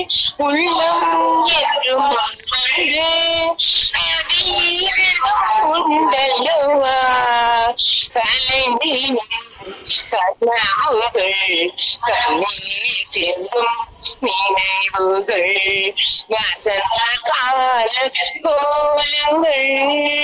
உள்ளம் என்றும் ஒன்று அதிலும் உண்டல்லவா கலைந்திடும் கனவுகள் கண்ணீர் செல்லும் நினைவுகள் வசந்த கால கோலங்கள்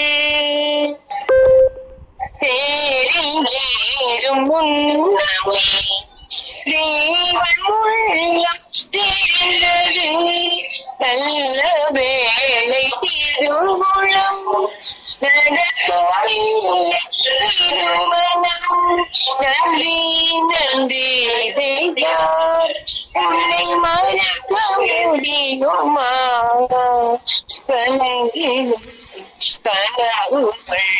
தேரில் ஏறும் முன்னமே தேவன் உள்ளம் தேர்ந்தது நல்ல வேலை திருவுளம் நடக்கவில்லை திருமணம் நன்றி நன்றி செய்தார் உன்னை மறக்க முடியுமா கலங்கிலும் கனவுகள்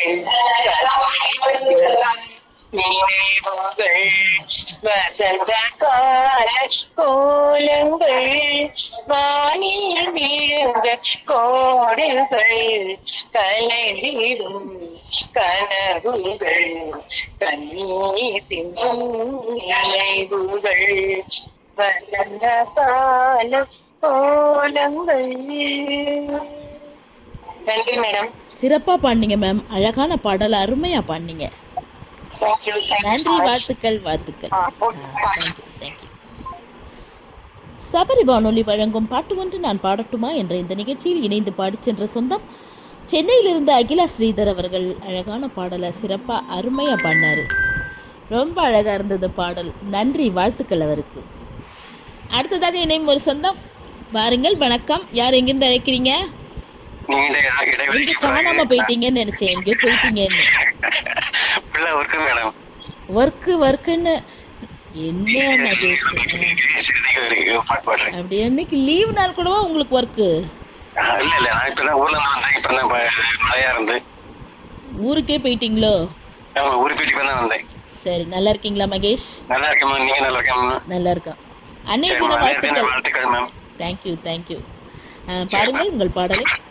நினைவுகள் வசந்த கால கோலங்கள் வானில் விழுந்த கோடுகள் கலைந்திடும் கனவுகள் கண்ணீர் சிந்தும் நினைவுகள் வசந்த கால கோலங்கள் நன்றி மேடம் சிறப்பா பாடினீங்க மேம் அழகான பாடல் அருமையா பாடினீங்க தேங்க்யூ நன்றி வாழ்த்துக்கள் வாழ்த்துக்கள் தேங்க்யூ தேங்க்யூ சபரி வானொலி வழங்கும் பாட்டு ஒன்று நான் பாடட்டுமா என்ற இந்த நிகழ்ச்சியில் இணைந்து பாடிச் சென்ற சொந்தம் சென்னையிலிருந்து அகிலா ஸ்ரீதர் அவர்கள் அழகான பாடலை சிறப்பாக அருமையாக பாடினாரு ரொம்ப அழகாக இருந்தது பாடல் நன்றி வாழ்த்துக்கள் அவருக்கு அடுத்ததாக இணையும் ஒரு சொந்தம் வாருங்கள் வணக்கம் யார் எங்கிருந்து அழைக்கிறீங்க நீண்ட எங்க இடைவெளிக்கு காணாம போயிட்டீங்கன்னு நினைச்சேன் எங்கேயோ போயிட்டீங்கன்னு பிள்ளை ஒர்க்கு மேடம் ஒர்க்கு ஒர்க்குன்னு என்ன மகேஷ் சென்னைக்கு வரைக்கும் பாட்டு பாடுறேன் அப்படி அன்னைக்கு லீவ் நாள் கூடவா உங்களுக்கு ஒர்க்கு ஆஹ் இல்ல இல்ல நான் இப்ப தான் ஊர்ல இருந்து வந்தேன் இப்ப தான் ப- மழையா இருந்து ஊருக்கே போயிட்டீங்களோ ஆமா ஊருக்கு போயிட்டு இப்ப தான் வந்தேன் சரி நல்லா இருக்கீங்களா மகேஷ் நல்லா இருக்கேன் நீங்க நல்லா இருக்கேன் நல்லா இருக்கோம் அன்னைய சரி தின மேம் வாழ்த்துக்கள் வாழ்த்துக்கள் மேம் தேங்க்யூ தேங்க்யூ பாருங்கள் உங்கள் பாடலை